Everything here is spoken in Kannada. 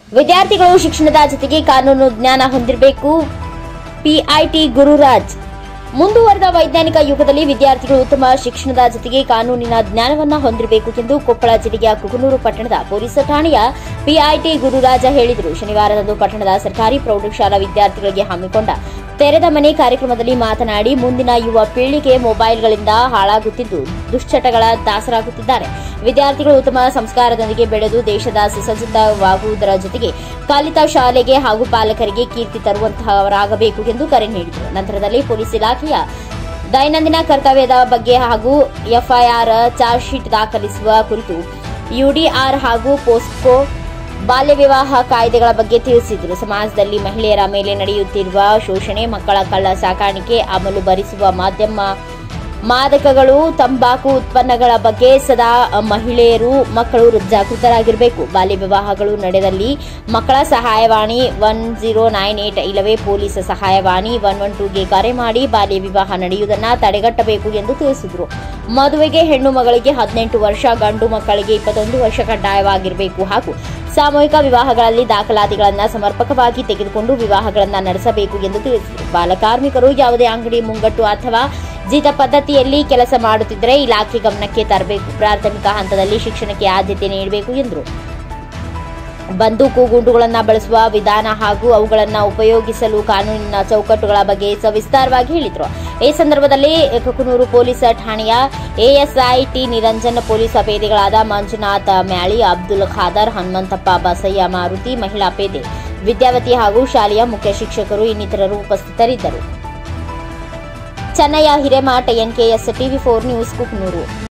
ವಿದ್ಯಾರ್ಥಿಗಳು ಶಿಕ್ಷಣದ ಜೊತೆಗೆ ಕಾನೂನು ಜ್ಞಾನ ಹೊಂದಿರಬೇಕು ಪಿಐಟಿ ಗುರುರಾಜ್ ಮುಂದುವರೆದ ವೈಜ್ಞಾನಿಕ ಯುಗದಲ್ಲಿ ವಿದ್ಯಾರ್ಥಿಗಳು ಉತ್ತಮ ಶಿಕ್ಷಣದ ಜೊತೆಗೆ ಕಾನೂನಿನ ಜ್ಞಾನವನ್ನ ಹೊಂದಿರಬೇಕು ಎಂದು ಕೊಪ್ಪಳ ಜಿಲ್ಲೆಯ ಕುಕನೂರು ಪಟ್ಟಣದ ಪೊಲೀಸ್ ಠಾಣೆಯ ಪಿಐಟಿ ಗುರುರಾಜ ಹೇಳಿದರು ಶನಿವಾರದಂದು ಪಟ್ಟಣದ ಸರ್ಕಾರಿ ಪ್ರೌಢಶಾಲಾ ವಿದ್ಯಾರ್ಥಿಗಳಿಗೆ ಹಮ್ಮಿಕೊಂಡ ತೆರೆದ ಮನೆ ಕಾರ್ಯಕ್ರಮದಲ್ಲಿ ಮಾತನಾಡಿ ಮುಂದಿನ ಯುವ ಪೀಳಿಗೆ ಮೊಬೈಲ್ಗಳಿಂದ ಹಾಳಾಗುತ್ತಿದ್ದು ದುಶ್ಚಟಗಳ ದಾಸರಾಗುತ್ತಿದ್ದಾರೆ ವಿದ್ಯಾರ್ಥಿಗಳು ಉತ್ತಮ ಸಂಸ್ಕಾರದೊಂದಿಗೆ ಬೆಳೆದು ದೇಶದ ಸುಸಜ್ಜಿತವಾಗುವುದರ ಜೊತೆಗೆ ಕಲಿತ ಶಾಲೆಗೆ ಹಾಗೂ ಪಾಲಕರಿಗೆ ಕೀರ್ತಿ ತರುವಂತಹವರಾಗಬೇಕು ಎಂದು ಕರೆ ನೀಡಿದರು ನಂತರದಲ್ಲಿ ಪೊಲೀಸ್ ಇಲಾಖೆಯ ದೈನಂದಿನ ಕರ್ತವ್ಯದ ಬಗ್ಗೆ ಹಾಗೂ ಎಫ್ಐಆರ್ ಚಾರ್ಜ್ ಶೀಟ್ ದಾಖಲಿಸುವ ಕುರಿತು ಯುಡಿಆರ್ ಹಾಗೂ ಪೋಸ್ಕೋ ಬಾಲ್ಯ ವಿವಾಹ ಕಾಯ್ದೆಗಳ ಬಗ್ಗೆ ತಿಳಿಸಿದರು ಸಮಾಜದಲ್ಲಿ ಮಹಿಳೆಯರ ಮೇಲೆ ನಡೆಯುತ್ತಿರುವ ಶೋಷಣೆ ಮಕ್ಕಳ ಕಳ್ಳ ಸಾಕಾಣಿಕೆ ಅಮಲು ಭರಿಸುವ ಮಾಧ್ಯಮ ಮಾದಕಗಳು ತಂಬಾಕು ಉತ್ಪನ್ನಗಳ ಬಗ್ಗೆ ಸದಾ ಮಹಿಳೆಯರು ಮಕ್ಕಳು ಜಾಗೃತರಾಗಿರಬೇಕು ಬಾಲ್ಯ ವಿವಾಹಗಳು ನಡೆದಲ್ಲಿ ಮಕ್ಕಳ ಸಹಾಯವಾಣಿ ಒನ್ ಜೀರೋ ನೈನ್ ಏಟ್ ಇಲ್ಲವೇ ಪೊಲೀಸ್ ಸಹಾಯವಾಣಿ ಒನ್ ಒನ್ ಟೂಗೆ ಕರೆ ಮಾಡಿ ಬಾಲ್ಯ ವಿವಾಹ ನಡೆಯುವುದನ್ನು ತಡೆಗಟ್ಟಬೇಕು ಎಂದು ತಿಳಿಸಿದರು ಮದುವೆಗೆ ಹೆಣ್ಣು ಮಗಳಿಗೆ ಹದಿನೆಂಟು ವರ್ಷ ಗಂಡು ಮಕ್ಕಳಿಗೆ ಇಪ್ಪತ್ತೊಂದು ವರ್ಷ ಕಡ್ಡಾಯವಾಗಿರಬೇಕು ಹಾಗೂ ಸಾಮೂಹಿಕ ವಿವಾಹಗಳಲ್ಲಿ ದಾಖಲಾತಿಗಳನ್ನು ಸಮರ್ಪಕವಾಗಿ ತೆಗೆದುಕೊಂಡು ವಿವಾಹಗಳನ್ನು ನಡೆಸಬೇಕು ಎಂದು ತಿಳಿಸಿದರು ಬಾಲಕಾರ್ಮಿಕರು ಯಾವುದೇ ಅಂಗಡಿ ಮುಂಗಟ್ಟು ಅಥವಾ ಜೀತ ಪದ್ಧತಿಯಲ್ಲಿ ಕೆಲಸ ಮಾಡುತ್ತಿದ್ದರೆ ಇಲಾಖೆ ಗಮನಕ್ಕೆ ತರಬೇಕು ಪ್ರಾಥಮಿಕ ಹಂತದಲ್ಲಿ ಶಿಕ್ಷಣಕ್ಕೆ ಆದ್ಯತೆ ನೀಡಬೇಕು ಎಂದರು ಬಂದೂಕು ಗುಂಡುಗಳನ್ನು ಬಳಸುವ ವಿಧಾನ ಹಾಗೂ ಅವುಗಳನ್ನು ಉಪಯೋಗಿಸಲು ಕಾನೂನಿನ ಚೌಕಟ್ಟುಗಳ ಬಗ್ಗೆ ಸವಿಸ್ತಾರವಾಗಿ ಹೇಳಿದರು ಈ ಸಂದರ್ಭದಲ್ಲಿ ಕುಕನೂರು ಪೊಲೀಸ್ ಠಾಣೆಯ ಎಎಸ್ಐ ಟಿ ನಿರಂಜನ್ ಪೊಲೀಸ್ ಪೇದೆಗಳಾದ ಮಂಜುನಾಥ್ ಮ್ಯಾಳಿ ಅಬ್ದುಲ್ ಖಾದರ್ ಹನುಮಂತಪ್ಪ ಬಸಯ್ಯ ಮಾರುತಿ ಮಹಿಳಾ ಪೇದೆ ವಿದ್ಯಾವತಿ ಹಾಗೂ ಶಾಲೆಯ ಮುಖ್ಯ ಶಿಕ್ಷಕರು ಇನ್ನಿತರರು ಉಪಸ್ಥಿತರಿದ್ದರು Chennayya Hiremath NKS TV four news Kukanur